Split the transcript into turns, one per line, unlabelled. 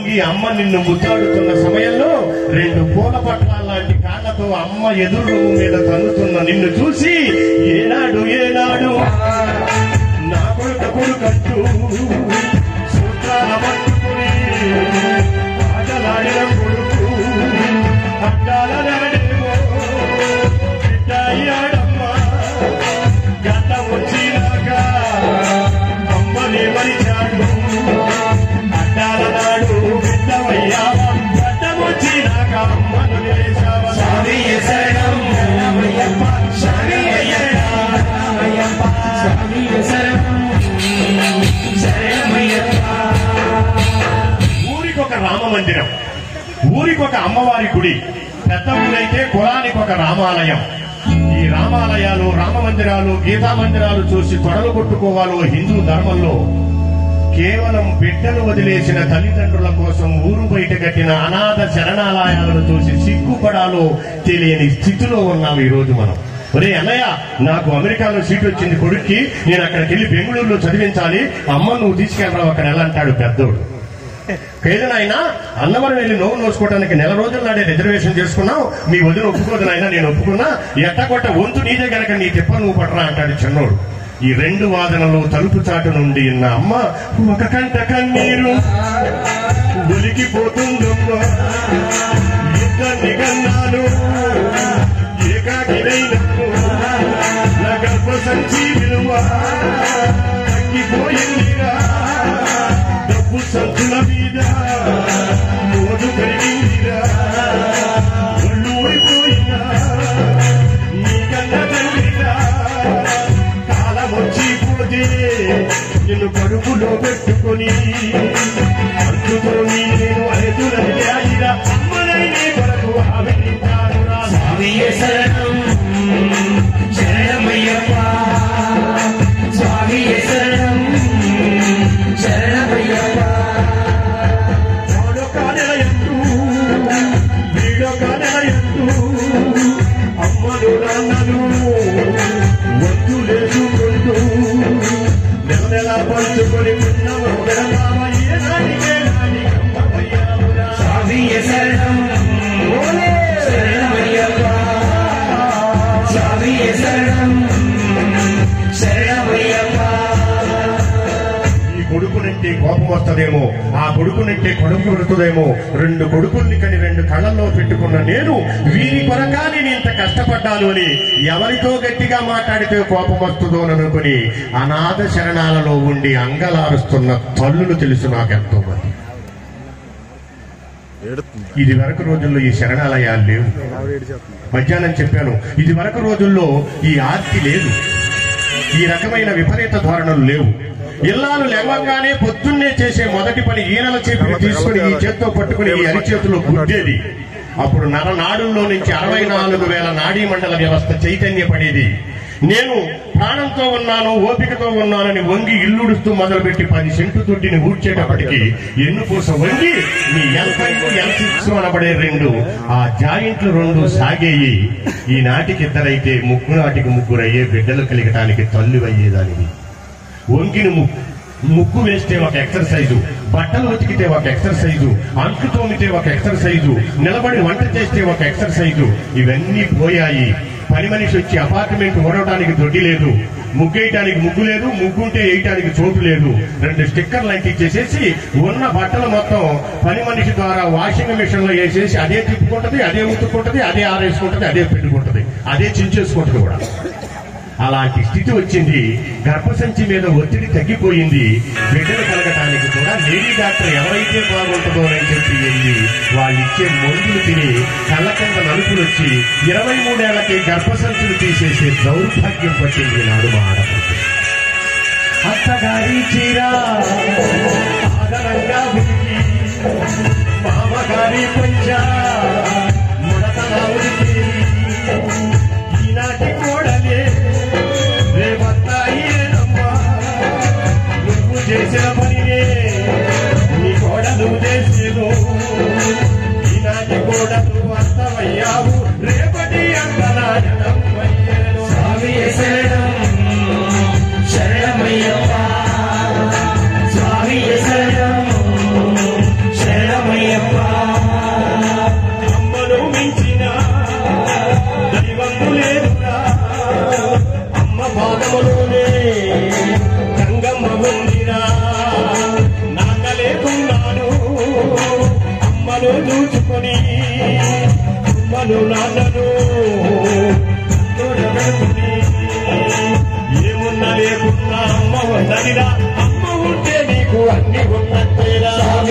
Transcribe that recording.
వంగి అమ్మ నిన్ను ముద్దాడుతున్న సమయంలో రెండు పూల పట్ల లాంటి కాళ్ళతో అమ్మ ఎదురు మీద తన్నుతున్న నిన్ను చూసి ఏనాడు ఏనాడు నా కొడుకు కొడుకంటూ సూత్రాల పట్టుకుని ఆటలాడిన కొడుకు అడ్డాల నాడేమో బిడ్డాయాడమ్మ గడ్డ వచ్చినాక అమ్మని మరిచాడు అడ్డాల నాడు బిడ్డవయ్యావా గడ్డ వచ్చినాక అమ్మను నిలేశావా
స్వామియే శరణం శరణమయ్యప్ప స్వామియే శరణం శరణమయ్యప్ప స్వామియే శరణం శరణమయ్యప్ప
ఊరికొక రామ మందిరం ఊరికొక అమ్మవారి గుడి పెద్ద ఊరైతే కులానికి ఒక రామాలయం ఈ రామాలయాలు రామ మందిరాలు గీతా మందిరాలు చూసి తొడలు కొట్టుకోవాలో హిందూ ధర్మంలో కేవలం బిడ్డలు వదిలేసిన తల్లిదండ్రుల కోసం ఊరు బయట కట్టిన అనాథ శరణాలయాలను చూసి సిగ్గుపడాలో తెలియని స్థితిలో ఉన్నాం ఈ రోజు మనం ఒరే అన్నయ్య నాకు అమెరికాలో సీట్ వచ్చింది కొడుక్కి నేను అక్కడికి వెళ్ళి బెంగళూరులో చదివించాలి అమ్మ నువ్వు తీసుకెళ్ళరావు అక్కడ ఎలా అంటాడు పెద్దోడు ఏదైనా అన్నవరం వెళ్ళి నోవు నోసుకోవడానికి నెల రోజుల నాడే రిజర్వేషన్ చేసుకున్నావు మీ వదిన ఒప్పుకోదు నాయనా నేను ఒప్పుకున్నా ఎట్టకొట్ట వంతు నీదే గనక నీ తిప్ప నువ్వు పడరా అంటాడు చిన్నోడు ఈ రెండు వాదనలు తలుపు చాటు నుండి నా అమ్మ ఒక కంట కన్నీరు ఒలికిపోతుందమ్మా ఇద్దరిని కన్నాను ఏకాకినైనప్పుడు నా గర్భ సంచి విలువ తగ్గిపోయిందిరా డబ్బు సంచుల మీద మోజు పెరిగిందిరా ఒళ్ళు ఊడిపోయినా నీకన్న తండ్రిరా కాలం వచ్చి పోతే నిన్ను కడుపులో పెట్టుకొని అందుతోని నేను అరెదులంటే అయిరా అమ్మనైనే కొరకు ఆవిరించానురా
స్వామియే శరణం శరణమయ్యప్ప స్వామియే శరణం శరణమయ్యప్ప
వాడొక నెలయంటూ వీడొక నెలయంటూ అమ్మలు నాన్నలు వద్దులేసుకుంటూ నెల నెల పంచుకొని ఉన్నవ వెళతామ ఏ నాటికే నాటి అమ్మయ్యావురా.
స్వామియే శరణం శరణమయ్యప్ప స్వామియే శరణం శరణమయ్యప్ప
ఈ కొడుకునంటే కోపం వస్తదేమో ఆ కొడుకునంటే కొడుకు పెడుతుందేమో రెండు కొడుకుల్ని కని రెండు కళ్ళల్లో పెట్టుకున్న నేను వీరి కొరగా నేను ఇంత కష్టపడ్డాను అని ఎవరితో గట్టిగా మాట్లాడితే కోపం వస్తుందో అని అనుకుని అనాథ శరణాలలో ఉండి అంగలారుస్తున్న తల్లులు తెలుసు నాకెంతో మంది
ఏడుతుంది
ఇది వరకు రోజుల్లో ఈ శరణాలయాలు లేవు
ఆవిడ ఏడిచేస్తుంది
మధ్యాహ్నం చెప్పాను ఇది వరకు రోజుల్లో ఈ ఆర్తి లేదు ఈ రకమైన విపరీత ధోరణులు లేవు ఇల్లాలు లేవంగానే పొద్దున్నే చేసే మొదటి పని ఈనల చేపలు తీసుకుని ఈ చేత్తో పట్టుకుని ఈ అరిచేతిలో గుద్దేది అప్పుడు నరనాడుల్లో నుంచి అరవై నాలుగు వేల నాడీ మండల వ్యవస్థ చైతన్యపడేది నేను ప్రాణంతో ఉన్నాను ఓపికతో ఉన్నానని వంగి ఇల్లుడుస్తూ మొదలుపెట్టి పది సెంటు తొట్టిని ఊడ్చేటప్పటికి ఎన్నుపూస వంగి మీ ఎల్ ఫైవ్ ఎల్ సిక్స్ అనబడే రెండు ఆ జాయింట్లు రెండు సాగేయి ఈనాటికి ఇద్దరైతే ముగ్గు నాటికి ముగ్గురు అయ్యే బిడ్డలు కలిగటానికి తల్లి అయ్యేదానివి వంగిన ముక్కు ముక్కు వేస్తే ఒక ఎక్సర్సైజు బట్టలు ఉతికితే ఒక ఎక్సర్సైజు అంట్లు తోమితే ఒక ఎక్సర్సైజు నిలబడి వంట చేస్తే ఒక ఎక్సర్సైజు ఇవన్నీ పోయాయి పని మనిషి వచ్చి అపార్ట్మెంట్ ఓడవడానికి దొడ్డి లేదు ముగ్గేయటానికి ముగ్గు లేదు ముగ్గుంటే వేయటానికి చోటు లేదు రెండు స్టిక్కర్లు అంటించేసేసి ఉన్న బట్టలు మొత్తం పని మనిషి ద్వారా వాషింగ్ మిషన్ లో వేసేసి అదే తిప్పుకుంటది అదే ఉతుక్కుంటది అదే ఆరేసుకుంటది అదే పెట్టుకుంటది అదే చించేసుకుంటది కూడా అలాంటి స్థితి వచ్చింది గర్భసంచి మీద ఒత్తిడి తగ్గిపోయింది బిడ్డలు కలగటానికి కూడా లేడీ డాక్టర్ ఎవరైతే బాగుంటుందో అని చెప్పి వెళ్ళి వాళ్ళు ఇచ్చే మందులు తిని కళ్ళ కింద నలుపులు వచ్చి ఇరవై మూడేళ్లకి గర్భసంచులు తీసేసే దౌర్భాగ్యం పట్టింది నాడు మా ఆడపడుచు అత్తగారి చీర ఆదరంగా ఉతికి మామగారి పంచ ముడతల ఉడికి ఈనాటి కోడలే రేపత్తాయేనమ్మా నువ్వు చేసిన పనినే నీ కోడలు చేసేదో ఈనాటి కోడలు అర్థమయ్యావు రేపటి అంతరాయణం అయ్యేను
స్వామియే శరణం శరణమయ్యప్ప స్వామియే శరణం శరణమయ్యప్ప
అమ్మను నాన్నను తోడ పెట్టుకుని ఏమున్నా లేకున్నా అమ్మ ఉన్నదిరా అమ్మ ఉంటే నీకు అన్ని ఉన్నట్టేరా